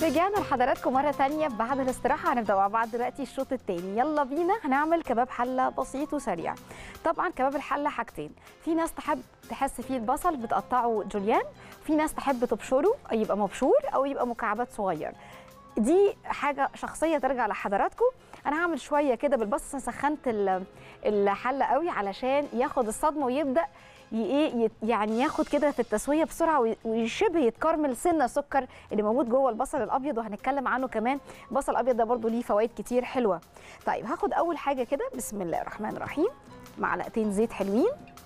رجعنا لحضراتكم مرة تانية بعد الاستراحة هنبدأ مع بعض دلوقتي الشوط التاني يلا بينا هنعمل كباب حلة بسيط وسريع طبعا كباب الحلة حاجتين في ناس تحب تحس فيه البصل بتقطعه جوليان في ناس تحب تبشره يبقى مبشور أو يبقى مكعبات صغير دي حاجة شخصية ترجع لحضراتكم أنا هعمل شوية كده بالبصل سخنت ال- الحلة قوي علشان ياخد الصدمة ويبدأ ي- ايه يت- يعني ياخد كده في التسويه بسرعه وي- وشبه يتكرمل سنه سكر اللي موجود جوه البصل الابيض وهنتكلم عنه كمان البصل الابيض ده برضو ليه فوائد كتير حلوه طيب هاخد اول حاجه كده بسم الله الرحمن الرحيم معلقتين زيت حلوين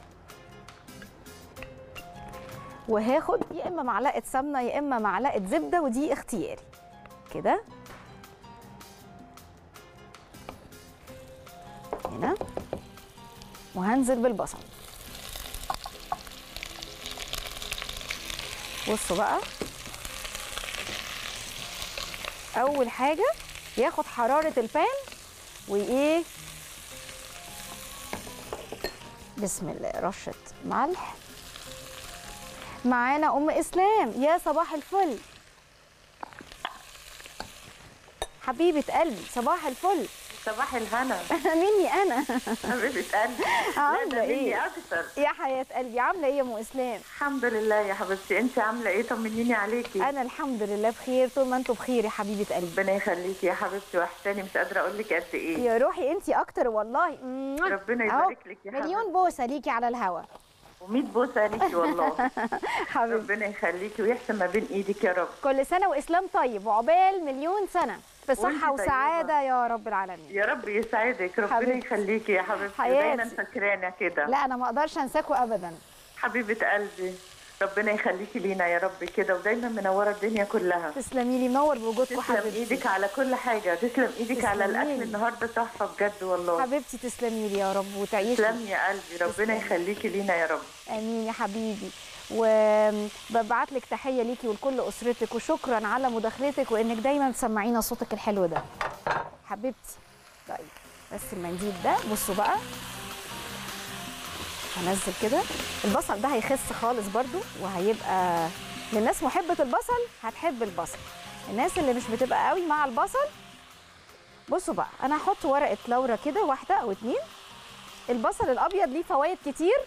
وهاخد يا اما معلقه سمنه يا اما معلقه زبده ودي اختياري كده هنا وهنزل بالبصل بصوا بقى اول حاجه ياخد حراره البان وايه بسم الله رشه ملح معانا ام اسلام يا صباح الفل حبيبه قلبي صباح الفل صباح الهنا مني انا حبيبة قلبي عاملة لا ده مني إيه؟ اكتر يا حياه قلبي عامله ايه يا ام اسلام الحمد لله يا حبيبتي انت عامله ايه طمنيني عليكي انا الحمد لله بخير طول ما انتم بخير يا حبيبه قلبي ربنا يخليكي يا حبيبتي وحشاني مش قادره اقول لك قد ايه يا روحي انت اكتر والله مم. ربنا أهو، يبارك لك يا مليون بوسه ليكي على الهوا و100 بوسه ليكي والله حبيبي ربنا يخليكي ويحسن ما بين ايدك يا رب كل سنه واسلام طيب وعقبال مليون سنه في وأنت صحه طيبة. وسعاده يا رب العالمين يا رب يسعدك ربنا حبيبتي. يخليكي يا حبيبتي حياتي. دايما فاكرانا كده لا انا ما اقدرش انساكوا ابدا حبيبه قلبي ربنا يخليكي لينا يا رب كده ودايما منوره الدنيا كلها تسلمي لي منور بوجودكم تسلم حبيبتي ايدك على كل حاجه تسلم ايدك على تسلمي الاكل لي. النهارده تحفه بجد والله حبيبتي تسلمي لي يا رب وتعيشي تسلم يا قلبي ربنا تسلمي. يخليكي لينا يا رب امين يا حبيبي وببعت لك تحيه ليكي ولكل اسرتك وشكرا على مداخلتك وانك دايما تسمعينا صوتك الحلو ده حبيبتي طيب بس المنديل ده بصوا بقى هنزل كده البصل ده هيخس خالص برضو وهيبقى للناس محبه البصل هتحب البصل الناس اللي مش بتبقى قوي مع البصل بصوا بقى انا هحط ورقه لورا كده واحده او اتنين البصل الابيض ليه فوائد كتير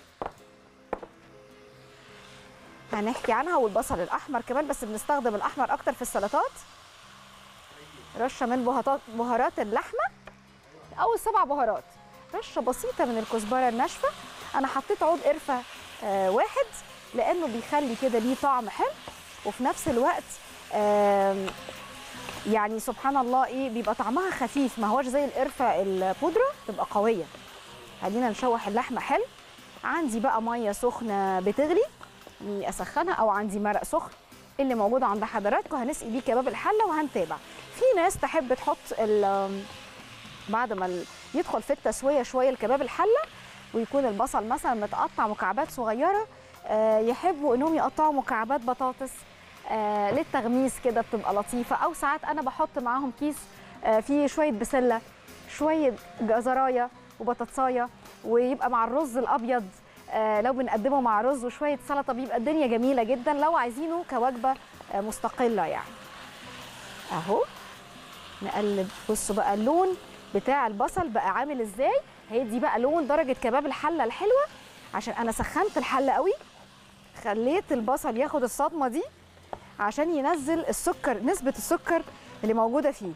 هنحكي عنها والبصل الاحمر كمان بس بنستخدم الاحمر اكتر في السلطات رشه من بهارات بهارات اللحمه او السبع بهارات رشه بسيطه من الكزبره الناشفه انا حطيت عود قرفه آه واحد لانه بيخلي كده ليه طعم حلو وفي نفس الوقت آم، يعني سبحان الله ايه بيبقى طعمها خفيف ما هوش زي القرفه البودره تبقى قويه خلينا نشوح اللحمه حلو عندي بقى ميه سخنه بتغلي اني اسخنها او عندي مرق سخن اللي موجود عند حضراتكم هنسقي بيه كباب الحله وهنتابع في ناس تحب تحط ال- بعد ما ال- يدخل في التسويه شويه الكباب الحله ويكون البصل مثلا متقطع مكعبات صغيره آه، يحبوا انهم يقطعوا مكعبات بطاطس آه، للتغميس كده بتبقى لطيفه او ساعات انا بحط معاهم كيس آه، فيه شويه بسله شويه جزرايه وبطاطسايه ويبقى مع الرز الابيض آه، لو بنقدمه مع رز وشويه سلطه بيبقى الدنيا جميله جدا لو عايزينه كوجبه آه، مستقله يعني اهو نقلب بصوا بقى اللون بتاع البصل بقى عامل ازاي هيدي بقى لون درجه كباب الحله الحلوه عشان انا سخنت الحله قوي خليت البصل ياخد الصدمه دي عشان ينزل السكر نسبه السكر اللي موجوده فيه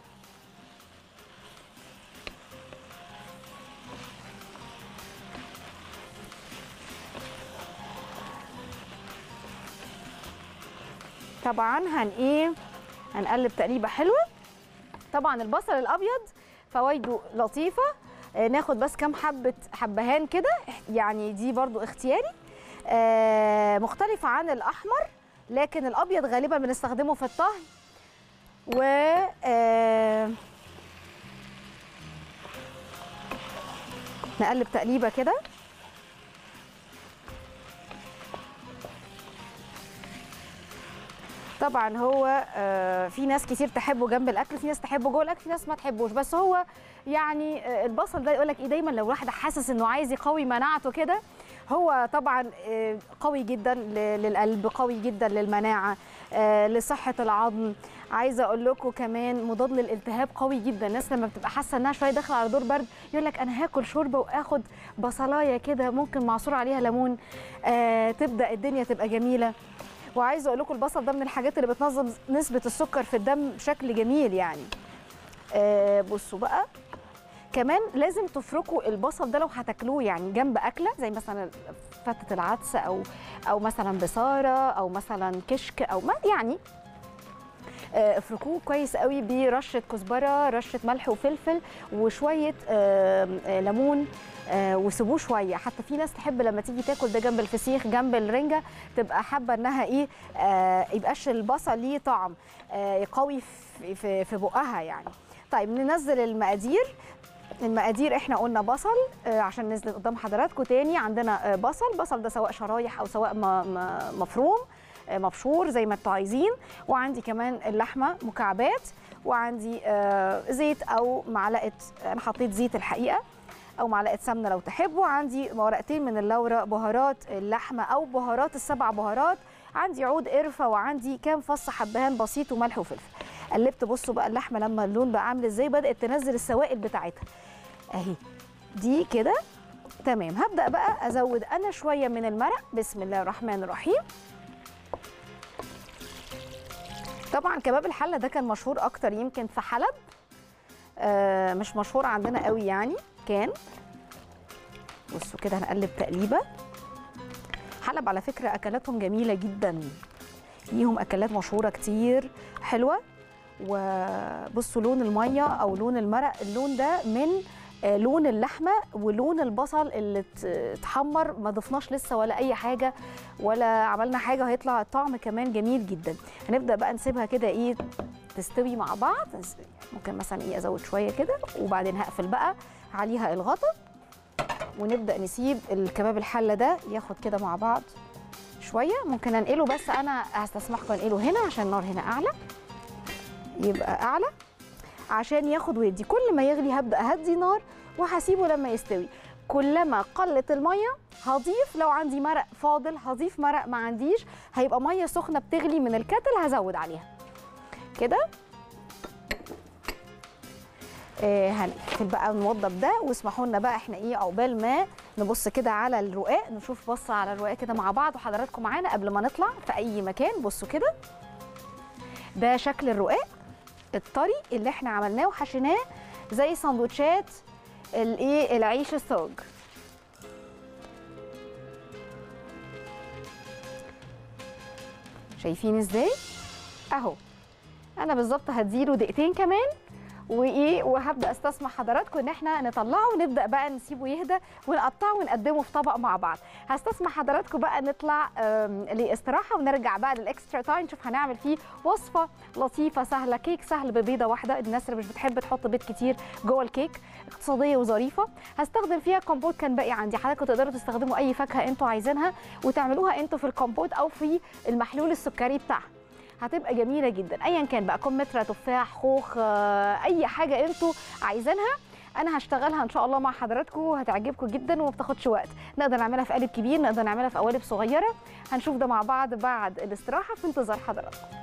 طبعا هن ايه هنقلب تقليبه حلوه طبعا البصل الابيض فوائده لطيفه آه، ناخد بس كام حبه حبهان كده يعني دي برضو اختياري آه، مختلفه عن الاحمر لكن الابيض غالبا بنستخدمه في الطهي و آه، نقلب تقليبه كده طبعا هو آه، في ناس كتير تحبه جنب الاكل في ناس تحبه جوه الاكل في ناس ما تحبوش بس هو يعني آه، البصل ده يقول لك ايه دايما لو واحد حاسس انه عايز يقوي مناعته كده هو طبعا آه، قوي جدا ل- للقلب قوي جدا للمناعه آه لصحه العظم عايزه اقول لكم كمان مضاد للالتهاب قوي جدا الناس لما بتبقى حاسه انها شويه داخله على دور برد يقول لك انا هاكل شوربه واخد بصلايه كده ممكن معصور عليها ليمون آه تبدا الدنيا تبقى جميله وعايزه اقول لكم البصل ده من الحاجات اللي بتنظم نسبه السكر في الدم بشكل جميل يعني آه بصوا بقى كمان لازم تفركوا البصل ده لو هتاكلوه يعني جنب اكله زي مثلا فتة العدس او او مثلا بصاره او مثلا كشك او ما يعني آه، افركوه كويس قوي برشه كزبره رشه ملح وفلفل وشويه آه، آه، ليمون آه، وسيبوه شويه حتى في ناس تحب لما تيجي تاكل ده جنب الفسيخ جنب الرنجه تبقى حابه انها ايه آه، يبقاش البصل ليه طعم آه، قوي في في في بقها يعني طيب ننزل المقادير المقادير احنا قلنا بصل آه، عشان نزل قدام حضراتكم تاني عندنا آه، بصل بصل ده سواء شرايح او سواء م- م- مفروم آه، مبشور زي ما انتوا عايزين وعندي كمان اللحمه مكعبات وعندي آه، زيت او معلقه انا حطيت زيت الحقيقه او معلقه سمنه لو تحبوا عندي ورقتين من اللورة بهارات اللحمه او بهارات السبع بهارات عندي عود قرفه وعندي كام فص حبهان بسيط وملح وفلفل قلبت بصوا بقى اللحمه لما اللون بقى عامل ازاي بدات تنزل السوائل بتاعتها اهي دي كده تمام هبدا بقى ازود انا شويه من المرق بسم الله الرحمن الرحيم طبعا كباب الحله ده كان مشهور اكتر يمكن في حلب آه مش مشهور عندنا قوي يعني كان بصوا كده هنقلب تقليبه حلب على فكره اكلاتهم جميله جدا ليهم اكلات مشهوره كتير حلوه وبصوا لون الميه او لون المرق اللون ده من آه، لون اللحمه ولون البصل اللي ات- اتحمر ما ضفناش لسه ولا اي حاجه ولا عملنا حاجه هيطلع الطعم كمان جميل جدا هنبدا بقى نسيبها كده ايه تستوي مع بعض ممكن مثلا ايه ازود شويه كده وبعدين هقفل بقى عليها الغطا ونبدا نسيب الكباب الحله ده ياخد كده مع بعض شويه ممكن انقله بس انا هستسمحكم انقله هنا عشان النار هنا اعلى يبقى اعلى عشان ياخد ويدي كل ما يغلي هبدا اهدي نار وهسيبه لما يستوي كلما قلت الميه هضيف لو عندي مرق فاضل هضيف مرق ما عنديش هيبقى ميه سخنه بتغلي من الكتل هزود عليها كده آه هنقفل بقى نوضب ده واسمحوا لنا بقى احنا ايه عقبال ما نبص كده على الرقاق نشوف بصه على الرقاق كده مع بعض وحضراتكم معانا قبل ما نطلع في اي مكان بصوا كده ده شكل الرقاق الطري اللي احنا عملناه وحشيناه زي سندوتشات الايه العيش الصاج شايفين ازاي اهو انا بالظبط هديله دقيقتين كمان وايه وهبدا استسمح حضراتكم ان احنا نطلعه ونبدا بقى نسيبه يهدى ونقطعه ونقدمه في طبق مع بعض هستسمح حضراتكم بقى نطلع آم، لاستراحه ونرجع بقى للاكسترا تايم نشوف هنعمل فيه وصفه لطيفه سهله كيك سهل ببيضه واحده الناس اللي مش بتحب تحط بيض كتير جوه الكيك اقتصاديه وظريفه هستخدم فيها كومبوت كان باقي عندي حضراتكم تقدروا تستخدموا اي فاكهه انتوا عايزينها وتعملوها انتوا في الكومبوت او في المحلول السكري بتاعها هتبقى جميله جدا ايا كان بقى كمثرى تفاح خوخ آه، اي حاجه انتوا عايزينها انا هشتغلها ان شاء الله مع حضراتكم وهتعجبكم جدا وما بتاخدش وقت نقدر نعملها في قالب كبير نقدر نعملها في قوالب صغيره هنشوف ده مع بعض بعد الاستراحه في انتظار حضراتكم